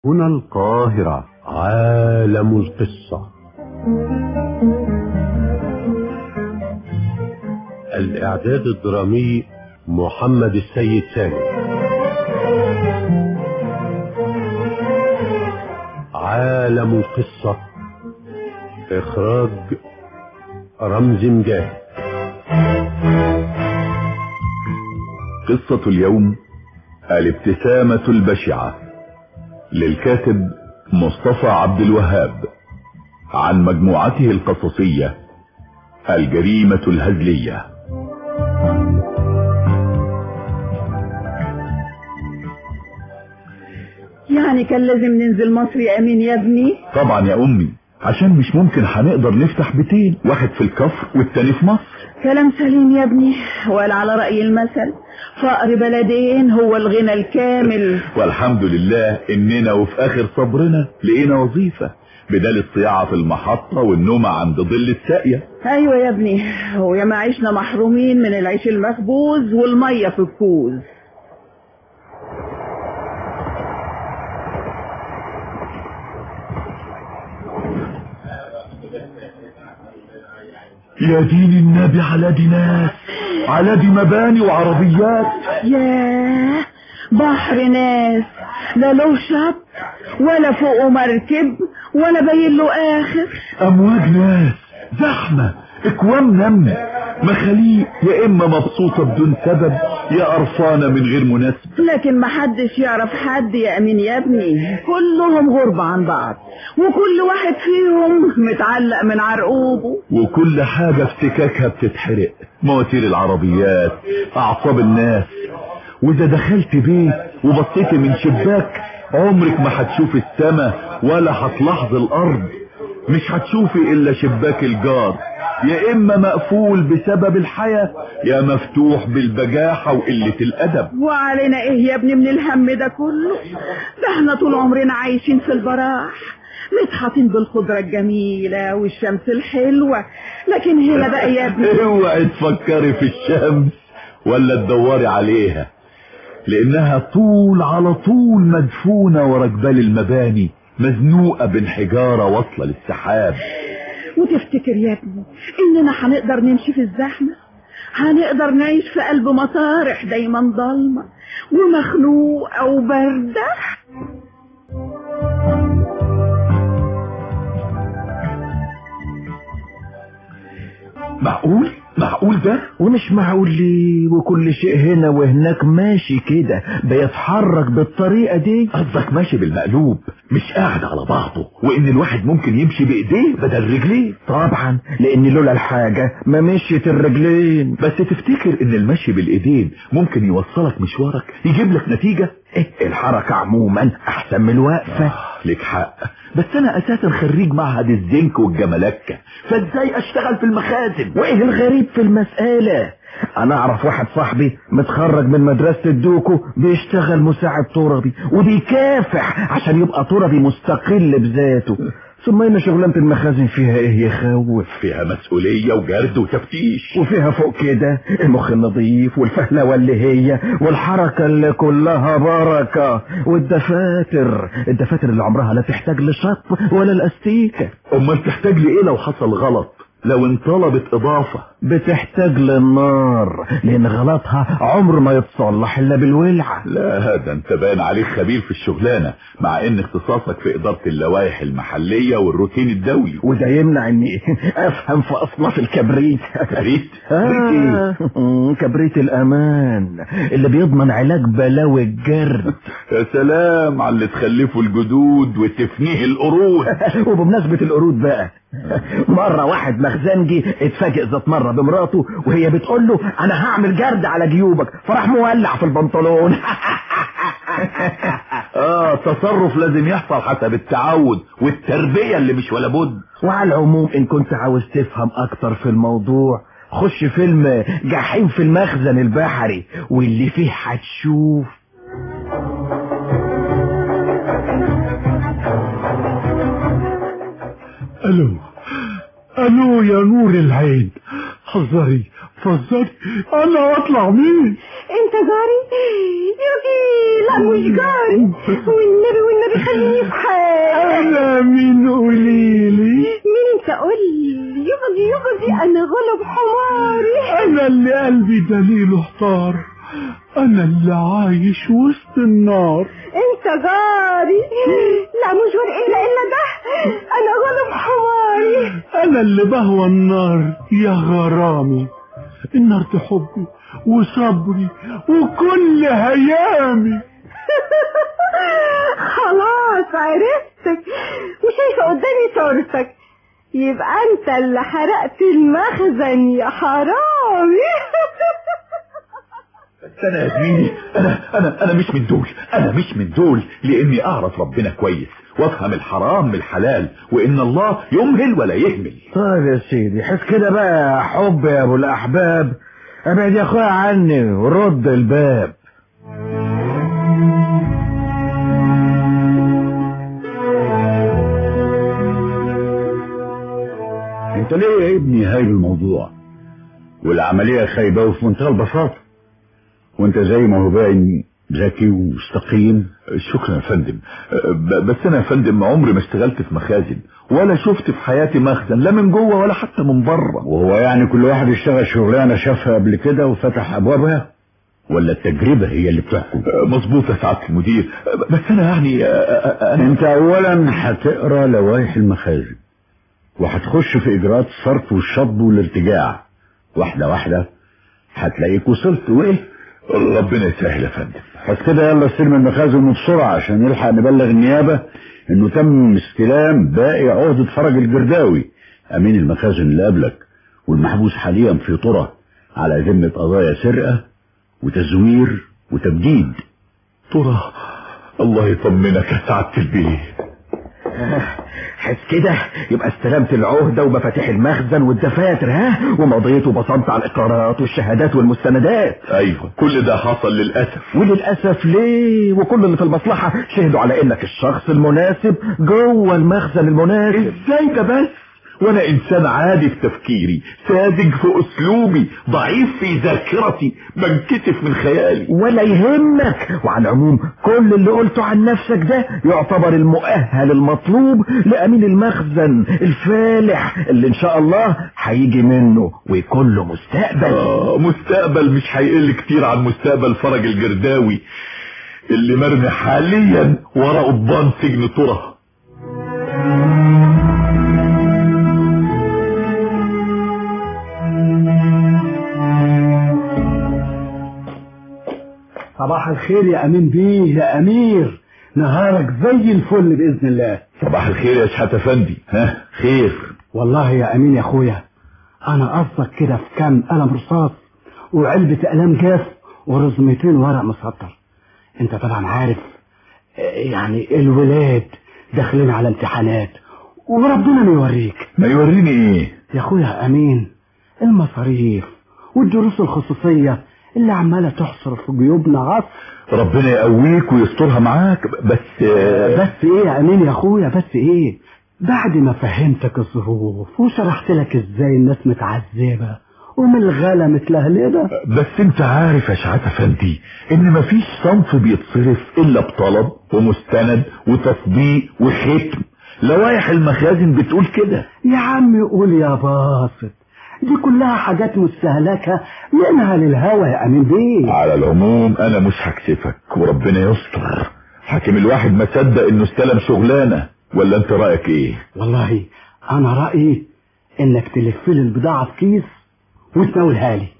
هنا القاهرة عالم القصة الإعداد الدرامي محمد السيد سامي عالم القصة إخراج رمز مجاهد قصة اليوم الابتسامة البشعة للكاتب مصطفى عبد الوهاب عن مجموعته القصصية الجريمة الهزلية يعني كان لازم ننزل مصر يا امين يا ابني طبعا يا امي عشان مش ممكن هنقدر نفتح بيتين واحد في الكفر والتاني في مصر كلام سليم يا ابني وقال على رأي المثل فقر بلدين هو الغنى الكامل والحمد لله اننا وفي اخر صبرنا لقينا وظيفة بدل الصياعة في المحطة والنوم عند ظل الساقية ايوه يا ابني ويا ما عشنا محرومين من العيش المخبوز والمية في الكوز يا دين النبي على دي ناس على دي مباني وعربيات ياه بحر ناس لا له شط ولا فوقه مركب ولا باين له اخر امواج ناس زحمة اكوام نمل مخاليق يا اما مبسوطة بدون سبب يا قرفانة من غير مناسبة لكن محدش يعرف حد يا امين يا ابني كلهم غربة عن بعض وكل واحد فيهم متعلق من عرقوبه وكل حاجة في سكاكها بتتحرق مواتير العربيات اعصاب الناس واذا دخلت بيت وبصيت من شباك عمرك ما هتشوف السماء ولا هتلاحظ الارض مش هتشوفي الا شباك الجار يا اما مقفول بسبب الحياة يا مفتوح بالبجاحة وقلة الادب وعلينا ايه يا ابني من الهم ده كله ده احنا طول عمرنا عايشين في البراح متحاطين بالخضرة الجميلة والشمس الحلوة لكن هنا بقى يا ابني اوعي تفكري في الشمس ولا تدوري عليها لانها طول على طول مدفونة ورا جبال المباني مزنوقة بين حجارة واصلة للسحاب وتفتكر يا ابني اننا هنقدر نمشي في الزحمة هنقدر نعيش في قلب مطارح دايما ضلمة ومخنوقة وباردة معقول معقول ده ومش معقول ليه وكل شيء هنا وهناك ماشي كده بيتحرك بالطريقة دي قصدك ماشي بالمقلوب مش قاعد على بعضه وان الواحد ممكن يمشي بايديه بدل رجليه طبعا لان لولا الحاجة ما مشيت الرجلين بس تفتكر ان المشي بالايدين ممكن يوصلك مشوارك يجيب لك نتيجة إيه الحركة عموما احسن من الوقفة آه لك حق بس انا اساسا خريج معهد الزنك والجملكة فازاي اشتغل في المخازن وايه الغريب في المسألة انا اعرف واحد صاحبي متخرج من مدرسة الدوكو بيشتغل مساعد تربي وبيكافح عشان يبقى تربي مستقل بذاته ثم ان شغلانة المخازن فيها ايه يخوف فيها مسؤولية وجرد وتفتيش وفيها فوق كده المخ النظيف والفهلوة اللي هي والحركة اللي كلها بركة والدفاتر الدفاتر اللي عمرها لا تحتاج لشط ولا الاستيكة امال تحتاج لايه لو حصل غلط لو انطلبت اضافة بتحتاج للنار لان غلطها عمر ما يتصلح الا بالولعة لا ده انت باين عليك خبير في الشغلانة مع ان اختصاصك في ادارة اللوائح المحلية والروتين الدولي وده يمنع اني افهم في اصناف الكبريت كبريت آه كبريت الامان اللي بيضمن علاج بلاوي الجرد يا سلام على اللي تخلفه الجدود وتفنيه القرود وبمناسبة القرود بقى مرة واحد مخزنجي اتفاجئ ذات مرة بمراته وهي بتقول له انا هعمل جرد على جيوبك فراح مولع في البنطلون اه تصرف لازم يحصل حسب التعود والتربية اللي مش ولا بد وعلى العموم ان كنت عاوز تفهم اكتر في الموضوع خش فيلم جحيم في المخزن البحري واللي فيه هتشوف الو الو يا نور العين حذري اتفضلي انا اطلع مين انت جاري يوجي لا مش جاري والنبي والنبي خليني في حالي انا مين قوليلي مين انت قول لي يغضي يغضي انا غلب حماري انا اللي قلبي دليل احتار انا اللي عايش وسط النار انت جاري لا مش جاري الا الا ده انا غلب حماري انا اللي بهوى النار يا غرامي النار دي حبي وصبري وكل هيامي خلاص عرفتك وشايفه قدامي صورتك يبقى انت اللي حرقت المخزن يا حرامي بس انا يا زميلي انا انا انا مش من دول انا مش من دول لاني اعرف ربنا كويس وافهم الحرام من الحلال وان الله يمهل ولا يهمل طيب يا سيدي حس كده بقى يا حب يا ابو الاحباب ابعد يا اخويا عني ورد الباب انت ليه يا ابني هايب الموضوع والعملية خايبة وفي منتهى البساطة وانت زي ما هو باين ذكي ومستقيم شكرا يا فندم ب- بس انا يا فندم عمري ما اشتغلت في مخازن ولا شفت في حياتي مخزن لا من جوه ولا حتى من بره وهو يعني كل واحد يشتغل شغلانه شافها قبل كده وفتح ابوابها ولا التجربه هي اللي بتحكم مظبوط يا سعاده المدير بس انا يعني انا انت اولا هتقرا لوائح المخازن وهتخش في اجراءات الصرف والشطب والارتجاع واحده واحده هتلاقيك وصلت وايه ربنا يسهل يا فندم بس كده يلا استلم المخازن بسرعه عشان نلحق نبلغ النيابه انه تم استلام باقي عهده فرج الجرداوي امين المخازن اللي قبلك والمحبوس حاليا في طرة على ذمه قضايا سرقه وتزوير وتبديد ترى الله يطمنك يا سعاده البيه حس كده يبقى استلمت العهدة ومفاتيح المخزن والدفاتر ها ومضيت وبصمت على الإقرارات والشهادات والمستندات ايوه كل ده حصل للاسف وللأسف ليه وكل اللي في المصلحة شهدوا على إنك الشخص المناسب جوه المخزن المناسب ازاي ده بس وانا انسان عادي في تفكيري ساذج في اسلوبي ضعيف في ذاكرتي بنكتف من خيالي ولا يهمك وعلى العموم كل اللي قلته عن نفسك ده يعتبر المؤهل المطلوب لأمين المخزن الفالح اللي إن شاء الله هيجي منه ويكون له مستقبل آه مستقبل مش هيقل كتير عن مستقبل فرج الجرداوي اللي مرمي حاليا ورا قضبان سجن طرة صباح الخير يا امين بيه يا امير نهارك زي الفل باذن الله صباح الخير يا شحات افندي ها خير والله يا امين يا اخويا انا قصدك كده في كام قلم رصاص وعلبة قلم جاف ورزمتين ورق مسطر انت طبعا عارف آه، يعني الولاد داخلين على امتحانات وربنا ما يوريك ما يوريني ايه يا اخويا امين المصاريف والدروس الخصوصية اللي عمالة تحصر في جيوبنا عصر ربنا يقويك ويسترها معاك بس آه، بس ايه يا امين يا اخويا بس ايه بعد ما فهمتك الظروف وشرحت لك ازاي الناس متعذبة ومن الغلا متلهلبة بس انت عارف يا شحات افندي ان مفيش صنف بيتصرف الا بطلب ومستند وتصديق وختم لوائح المخازن بتقول كده يا عم قول يا باسط دي كلها حاجات مستهلكة منها للهوى يا امين بيه على العموم انا مش هكسفك وربنا يستر حاكم الواحد ما صدق انه استلم شغلانه ولا انت رايك ايه والله انا رأيي انك تلف لي البضاعة في كيس وتناولها لي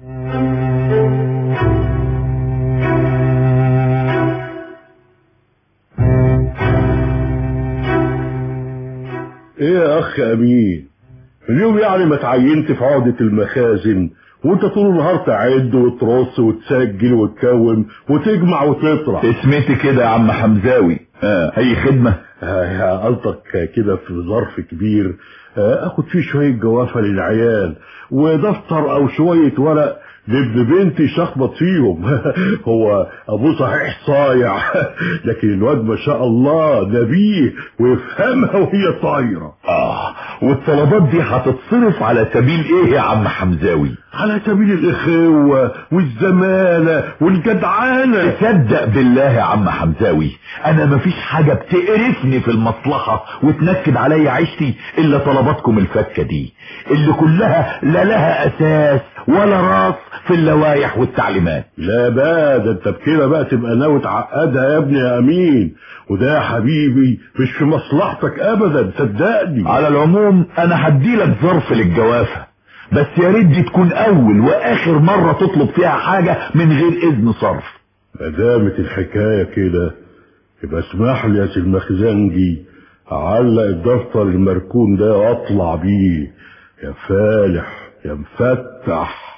ايه يا اخ امين اليوم يعني ما تعينت في عقدة المخازن وانت طول النهار تعد وترص وتسجل وتكون وتجمع وتطرح اسمتي كده يا عم حمزاوي اه اي خدمه آه، قصدك كده في ظرف كبير آه، اخد فيه شوية جوافة للعيال ودفتر او شوية ورق ده ابن بنتي شخبط فيهم هو ابوه صحيح صايع لكن الواد ما شاء الله نبيه ويفهمها وهي طايره اه والطلبات دي هتتصرف على سبيل ايه يا عم حمزاوي على سبيل الاخوه والزماله والجدعانه تصدق بالله يا عم حمزاوي انا مفيش حاجة بتقرفني في المصلحة وتنكد عليا عيشتي الا طلباتكم الفكة دي اللي كلها لا لها اساس ولا راس في اللوائح والتعليمات لا بقى ده انت بكده بقى تبقى ناوي تعقدها يا ابني يا امين وده يا حبيبي مش في مصلحتك ابدا صدقني على العموم انا هديلك ظرف للجوافة بس يا ريت دي تكون اول واخر مرة تطلب فيها حاجة من غير اذن صرف ما دامت الحكايه كده يبقى اسمح لي يا سي المخزنجي اعلق الدفتر المركون ده واطلع بيه يا فالح يا مفتح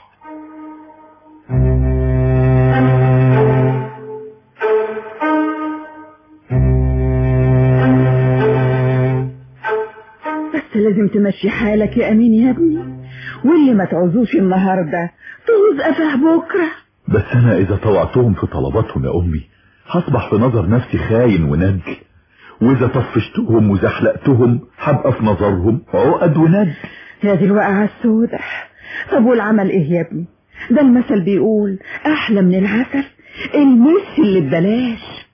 بس لازم تمشي حالك يا امين يا ابني واللي ما تعوزوش النهارده تعوز قفاه بكره بس انا اذا طوعتهم في طلباتهم يا امي هصبح في نظر نفسي خاين وندل واذا طفشتهم وزحلقتهم هبقى في نظرهم عقد وندل يا دي الوقعة السودة طب والعمل ايه يا ابني ده المثل بيقول احلى من العسل المس اللي ببلاش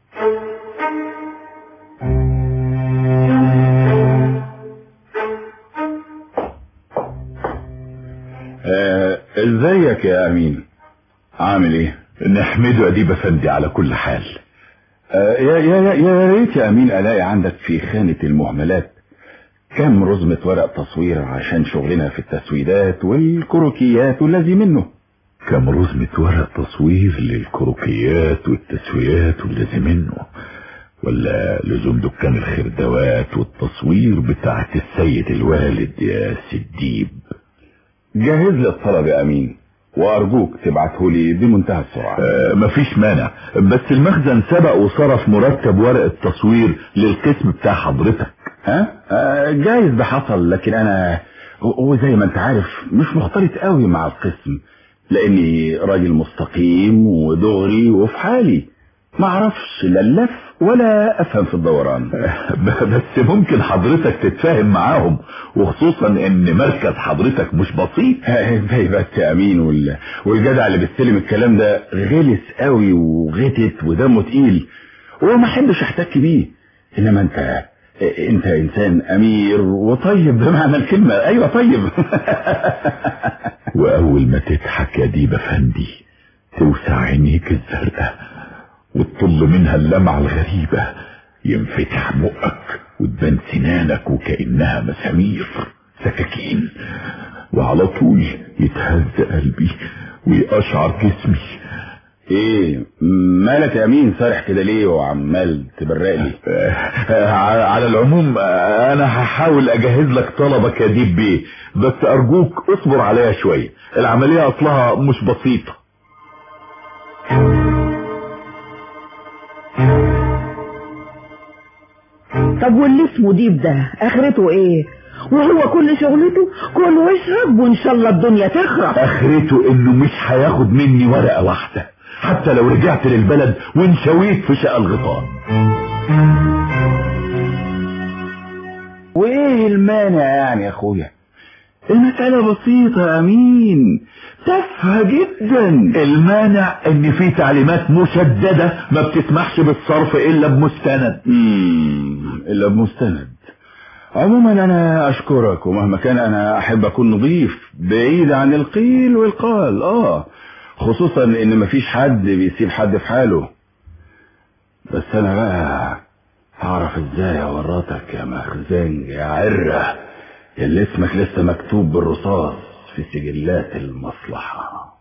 آه، ازيك يا امين عامل ايه نحمده اديب افندي على كل حال آه، يا يا يا- يا ريت يا امين الاقي عندك في خانة المهملات كم رزمة ورق تصوير عشان شغلنا في التسويدات والكروكيات والذي منه كم رزمة ورق تصوير للكروكيات والتسويات والذي منه ولا لزوم دكان الخردوات والتصوير بتاعت السيد الوالد يا سديب جهز لي الطلب يا امين وارجوك تبعته لي بمنتهى السرعة آه مفيش مانع بس المخزن سبق وصرف مرتب ورق التصوير للقسم بتاع حضرتك ها آه، جايز ده حصل لكن انا و- وزي ما انت عارف مش مختلط قوي مع القسم لاني راجل مستقيم ودغري وفي حالي ما اعرفش لا اللف ولا افهم في الدوران بس ممكن حضرتك تتفاهم معاهم وخصوصا ان مركز حضرتك مش بسيط باي بس يا امين وال... والجدع اللي بيستلم الكلام ده غلس قوي وغتت ودمه تقيل وما احبش احتك بيه انما انت انت انسان امير وطيب بمعنى الكلمه ايوه طيب واول ما تضحك يا ديب افندي توسع عينيك الزرقاء وتطل منها اللمعة الغريبة ينفتح بقك وتبان سنانك وكأنها مسامير سكاكين وعلى طول يتهز قلبي ويقشعر جسمي ايه مالك يا امين سارح كده ليه وعمال تبرق لي آه، على العموم آه، انا هحاول اجهز لك طلبك يا ديب بيه بس ارجوك اصبر عليا شوية العملية اصلها مش بسيطة طب واللي اسمه ديب ده اخرته ايه وهو كل شغلته كل واشرب وان شاء الله الدنيا تخرب اخرته انه مش هياخد مني ورقة واحدة حتى لو رجعت للبلد وانشويت في شقة الغيطان وايه المانع يعني يا اخويا المسألة بسيطة يا امين تافهة جدا المانع ان في تعليمات مشددة ما بتسمحش بالصرف الا بمستند مم، الا بمستند عموما انا اشكرك ومهما كان انا احب اكون نظيف بعيد عن القيل والقال اه خصوصا ان مفيش حد بيسيب حد في حاله بس انا بقى هعرف ازاي اورطك يا مخزنج يا عرة اللي اسمك لسه مكتوب بالرصاص في سجلات المصلحة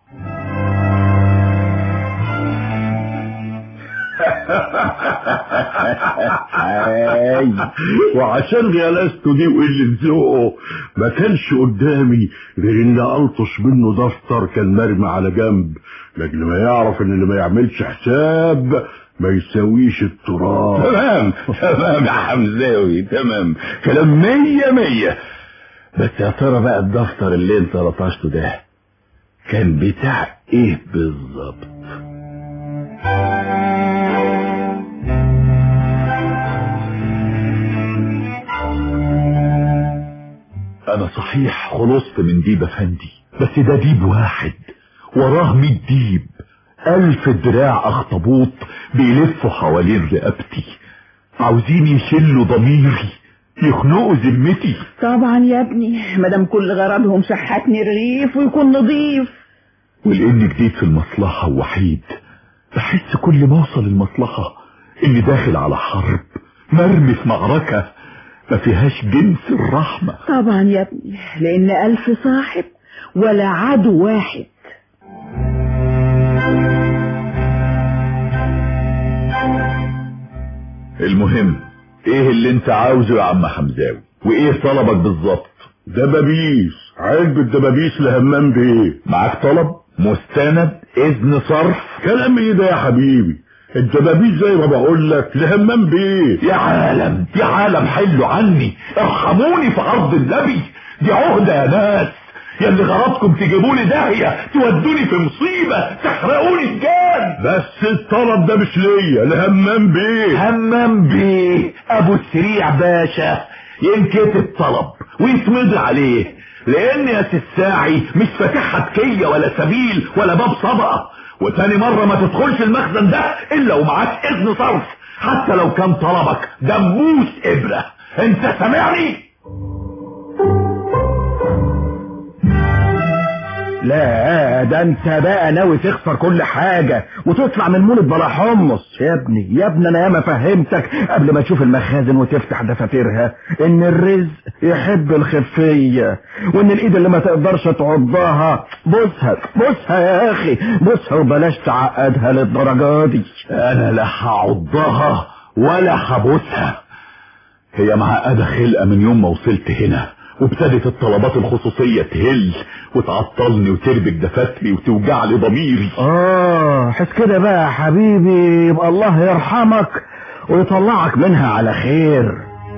أي. وعشان غلاسته دي وقلة ذوقه ما كانش قدامي غير اني الطش منه دفتر كان مرمي على جنب لاجل ما يعرف ان اللي ما يعملش حساب ما يساويش التراب تمام تمام يا حمزاوي تمام كلام مية مية بس يا ترى بقى الدفتر اللي انت لطشته ده كان بتاع ايه بالظبط انا صحيح خلصت من ديب افندي بس ده ديب واحد وراه مية ديب الف دراع اخطبوط بيلفوا حوالين رقبتي عاوزين يشلوا ضميري يخنقوا ذمتي طبعا يا ابني مادام كل غرضهم شحاتني الرغيف ويكون نظيف ولاني جديد في المصلحة ووحيد بحس كل ما اوصل المصلحة اني داخل على حرب مرمي في معركة ما فيهاش جنس الرحمة طبعا يا ابني لان الف صاحب ولا عدو واحد المهم ايه اللي انت عاوزه يا عم حمزاوي وايه طلبك بالظبط دبابيس علبة دبابيس لهمام بيه معاك طلب مستند اذن صرف كلام ايه ده يا حبيبي الدبابيس زي ما بقول لك لهمام بيه يا عالم يا عالم حلوا عني ارحموني في عرض النبي دي عهدة يا ناس يا اللي غرضكم تجيبوا لي داهية تودوني في مصيبة تحرقوني الجان بس الطلب ده مش ليا لهمام بيه همام بيه ابو السريع باشا ينكتب طلب ويتمضي عليه لان يا الساعي مش فاتحها تكية ولا سبيل ولا باب صبقة وتاني مرة ما تدخلش المخزن ده الا ومعاك اذن صرف حتى لو كان طلبك دموس ابرة انت سامعني لا ده انت بقى ناوي تخسر كل حاجة وتطلع من مولد بلا حمص يا ابني يا ابني انا ياما فهمتك قبل ما تشوف المخازن وتفتح دفاترها ان الرزق يحب الخفية وان الايد اللي ما تقدرش تعضها بوسها بوسها يا اخي بوسها وبلاش تعقدها للدرجة دي انا لا هعضها ولا هبوسها هي معقدة خلقة من يوم ما وصلت هنا وابتدت الطلبات الخصوصية تهل وتعطلني وتربك دفاتري وتوجع لي ضميري اه حس كده بقى يا حبيبي يبقى الله يرحمك ويطلعك منها على خير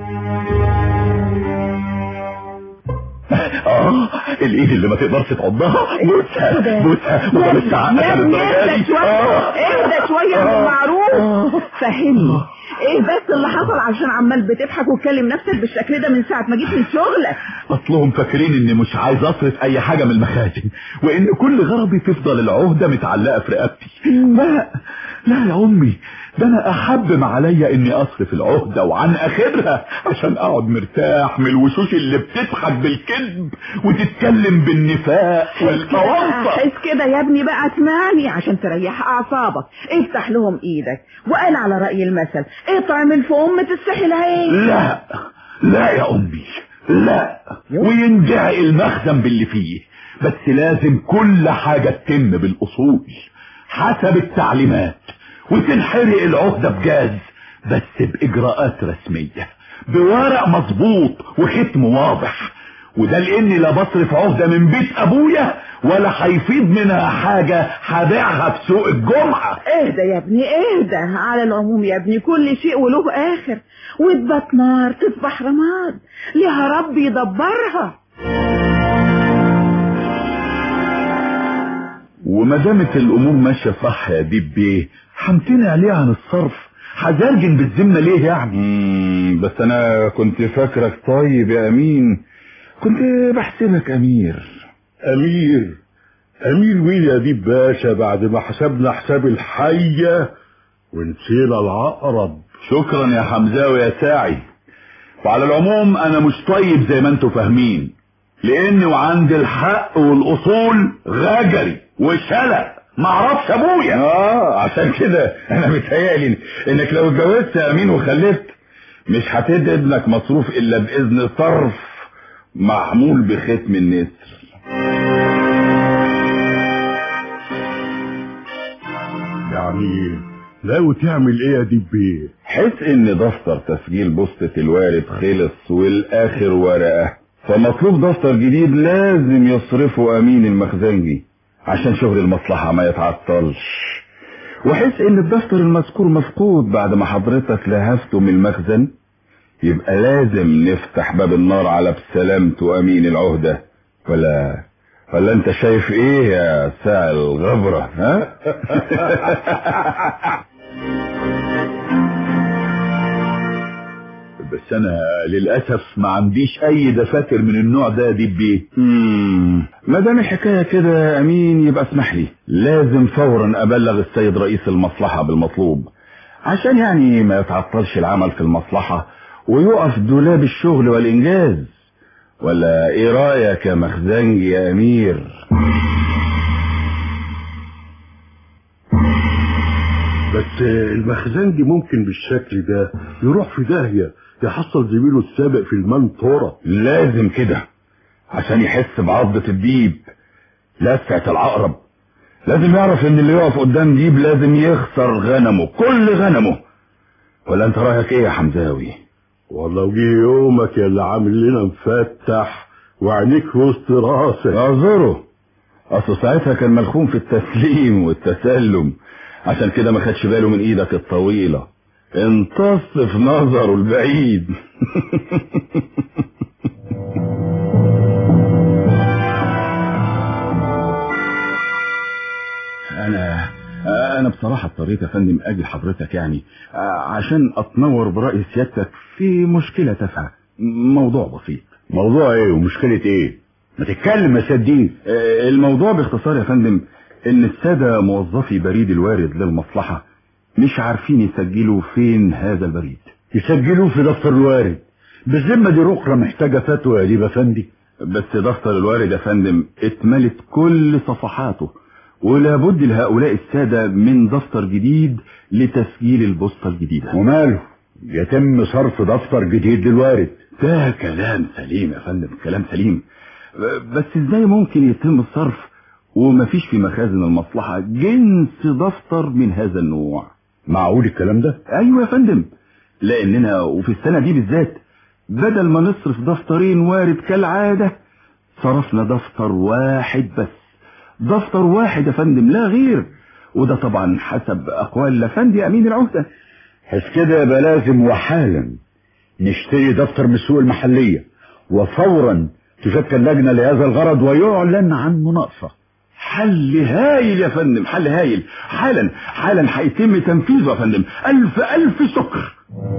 اه الايد اللي ما تقدرش تعضها بوسها بوسها وبلاش يا تعقدها ابني للدرجة اهدى دي شوية آه. اهدى شوية يا أبو معروف فهمني ايه بس اللي حصل عشان عمال بتضحك وتكلم نفسك بالشكل ده من ساعة ما جيت من شغلك اصلهم فاكرين اني مش عايز اصرف اي حاجة من المخازن وان كل غرضي تفضل العهدة متعلقة في رقبتي لا لا يا امي ده انا احب ما عليا اني اصرف العهدة وعن اخرها عشان اقعد مرتاح من الوشوش اللي بتضحك بالكذب وتتكلم بالنفاق والقوانطة حس كده يا ابني بقى اسمعني عشان تريح اعصابك افتح لهم ايدك وقال على رأي المثل اطعم الفم تستحي العين لا لا يا امي لا وينجع المخزن باللي فيه بس لازم كل حاجة تتم بالاصول حسب التعليمات وتنحرق العهدة بجاز بس باجراءات رسمية بورق مظبوط وختم واضح وده لاني لا بصرف عهدة من بيت ابويا ولا هيفيض منها حاجة هبيعها في سوق الجمعة اهدى يا ابني اهدى على العموم يا ابني كل شيء وله اخر وتبات نار تصبح رماد ليها رب يدبرها وما دامت الامور ماشيه صح يا ديب بيه همتنع ليه عن الصرف هزرجن بالذمه ليه يعني مم، بس انا كنت فاكرك طيب يا امين كنت بحسبك امير امير امير مين يا ديب باشا بعد ما حسبنا حساب الحية ونسينا العقرب شكرا يا حمزاوي يا ساعي وعلى العموم انا مش طيب زي ما انتوا فاهمين لاني وعند الحق والاصول غجري وشلق معرفش ابويا اه عشان كده انا متهيألي انك لو اتجوزت يا امين وخلفت مش هتدي ابنك مصروف الا باذن صرف معمول بختم النسر يعني ناوي تعمل ايه يا ديب بيه حس ان دفتر تسجيل بوستة الوارد خلص والاخر ورقة فمطلوب دفتر جديد لازم يصرفه امين المخزنجي عشان شغل المصلحة ما يتعطلش وحس ان الدفتر المذكور مفقود بعد ما حضرتك لهفته من المخزن يبقى لازم نفتح باب النار على بسلامته امين العهدة ولا ولا انت شايف ايه يا ساعة الغبرة ها بس انا للاسف ما عنديش اي دفاتر من النوع ده دي بيه ما دام الحكايه كده يا امين يبقى اسمح لي لازم فورا ابلغ السيد رئيس المصلحه بالمطلوب عشان يعني ما يتعطلش العمل في المصلحه ويقف دولاب الشغل والانجاز ولا ايه رايك يا مخزنجي يا امير بس المخزنجي ممكن بالشكل ده يروح في داهية يحصل زميله السابق في المنطورة لازم كده عشان يحس بعضة الديب لسعة العقرب لازم يعرف ان اللي يقف قدام ديب لازم يخسر غنمه كل غنمه ولا انت رايك ايه يا حمزاوي والله وجه يومك يا اللي عامل لنا مفتح وعينيك في وسط راسك اعذره اصل ساعتها كان ملخوم في التسليم والتسلم عشان كده ما خدش باله من ايدك الطويلة امتص في نظره البعيد انا انا بصراحة اضطريت يا فندم اجي حضرتك يعني عشان اتنور برأي سيادتك في مشكلة تافهة موضوع بسيط موضوع ايه ومشكلة ايه ما تتكلم يا سدين آه، الموضوع باختصار يا فندم ان السادة موظفي بريد الوارد للمصلحة مش عارفين يسجلوا فين هذا البريد يسجلوه في دفتر الوارد بالذمة دي رقرة محتاجة فتوى يا ديب افندي بس دفتر الوارد يا فندم اتملت كل صفحاته ولابد لهؤلاء السادة من دفتر جديد لتسجيل البوسطة الجديدة وماله يتم صرف دفتر جديد للوارد ده كلام سليم يا فندم كلام سليم بس ازاي ممكن يتم الصرف ومفيش في مخازن المصلحة جنس دفتر من هذا النوع معقول الكلام ده ايوه يا فندم لاننا وفي السنة دي بالذات بدل ما نصرف دفترين وارد كالعادة صرفنا دفتر واحد بس دفتر واحد يا فندم لا غير وده طبعا حسب اقوال الافندي امين العهدة حس كده يبقى لازم وحالا نشتري دفتر من السوق المحلية وفورا تشكل لجنة لهذا الغرض ويعلن عن مناقصة حل هايل يا فندم حل هايل حالا حالا هيتم تنفيذه يا فندم الف الف شكر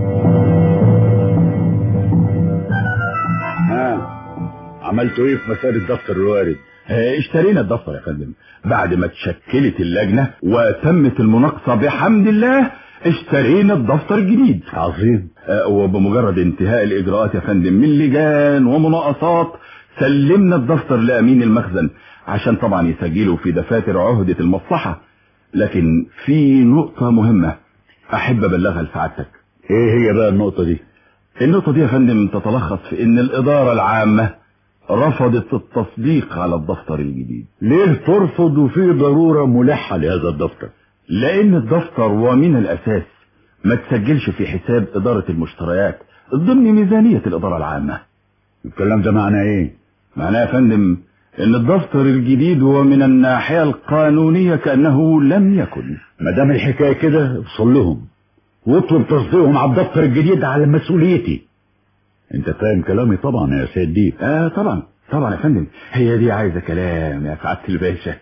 ها عملتوا ايه في مسألة دفتر الوارد اه، اشترينا الدفتر يا فندم بعد ما اتشكلت اللجنة وتمت المناقصة بحمد الله اشترينا الدفتر الجديد عظيم اه، وبمجرد انتهاء الاجراءات يا فندم من لجان ومناقصات سلمنا الدفتر لامين المخزن عشان طبعا يسجلوا في دفاتر عهدة المصلحة لكن في نقطة مهمة احب ابلغها لسعادتك ايه هي بقى النقطة دي النقطة دي يا فندم تتلخص في ان الادارة العامة رفضت التصديق على الدفتر الجديد ليه ترفض وفي ضرورة ملحة لهذا الدفتر لان الدفتر ومن الاساس ما تسجلش في حساب ادارة المشتريات ضمن ميزانية الادارة العامة الكلام ده معناه ايه معناه يا فندم ان الدفتر الجديد ومن الناحية القانونية كأنه لم يكن ما دام الحكاية كده اوصل لهم واطلب تصديقهم على الدفتر الجديد على مسؤوليتي انت فاهم كلامي طبعا يا سيد ديب اه طبعا طبعا يا فندم هي دي عايزة كلام يا سعادة الباشا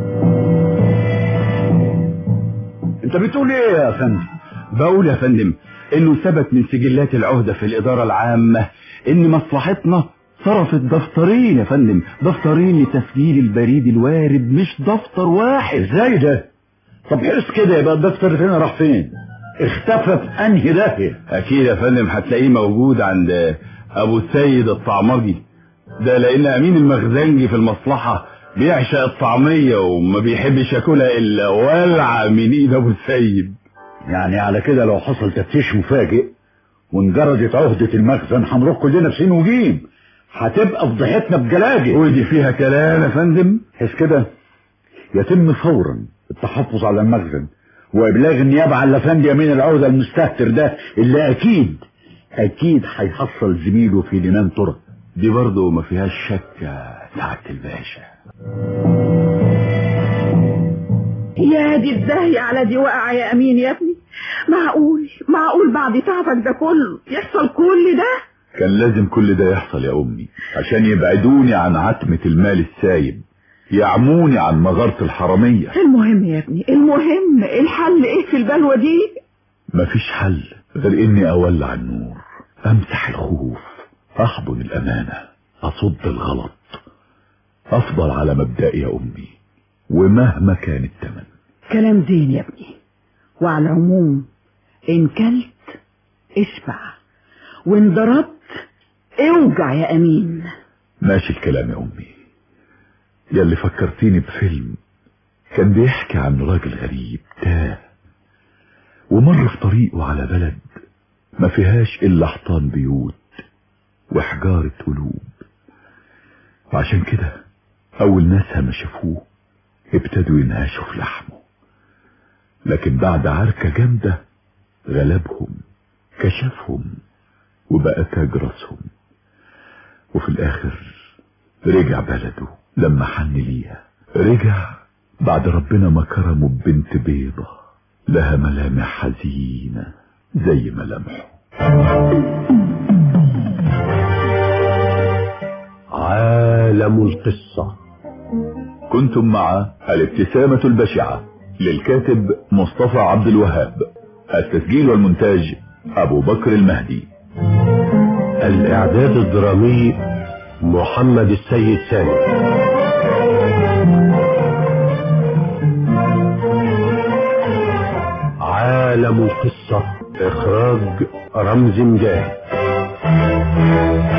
انت بتقول ايه يا فندم بقول يا فندم انه ثبت من سجلات العهدة في الادارة العامة ان مصلحتنا صرفت دفترين يا فندم دفترين لتسجيل البريد الوارد مش دفتر واحد ازاي ده طب حس كده يبقى الدفتر فين راح فين اختفى في انهي داهية اكيد يا فندم هتلاقيه موجود عند ابو السيد الطعمجي ده لان امين المخزنجي في المصلحة بيعشق الطعمية وما بيحبش ياكلها الا ولعة من ايد ابو السيد يعني على كده لو حصل تفتيش مفاجئ وانجردت عهدة المخزن هنروح كلنا في سين وجيم هتبقى فضيحتنا بجلاجل ودي فيها كلام يا فندم حس كده يتم فورا التحفظ على المخزن وابلاغ النيابة على الافندي امين العودة المستهتر ده اللي اكيد اكيد هيحصل زميله في لنان طرق دي برضه ما فيهاش شك يا سعادة الباشا يا دي الداهية على دي وقع يا أمين يا ابني معقول معقول بعد تعبك ده كله يحصل كل ده كان لازم كل ده يحصل يا امي عشان يبعدوني عن عتمة المال السايب يعموني عن مغارة الحرامية المهم يا ابني المهم الحل ايه في البلوة دي مفيش حل غير اني اولع النور امسح الخوف احضن الامانة اصد الغلط افضل على مبدأي يا امي ومهما كان الثمن كلام زين يا ابني وعلى العموم ان كلت اشبع وان ضربت اوجع يا امين ماشي الكلام يا امي ياللي فكرتيني بفيلم كان بيحكي عن راجل غريب تاه ومر في طريقه على بلد ما فيهاش الا حيطان بيوت وحجارة قلوب وعشان كده اول ناس ما شافوه ابتدوا ينهشوا في لحمه لكن بعد عركة جامدة غلبهم كشفهم وبقى تاج راسهم وفي الاخر رجع بلده لما حن ليها رجع بعد ربنا ما كرمه ببنت بيضة لها ملامح حزينة زي ملامحه عالم القصة كنتم مع الابتسامة البشعة للكاتب مصطفى عبد الوهاب التسجيل والمونتاج أبو بكر المهدي الإعداد الدرامي محمد السيد سامي عالم القصة إخراج رمز مجاهد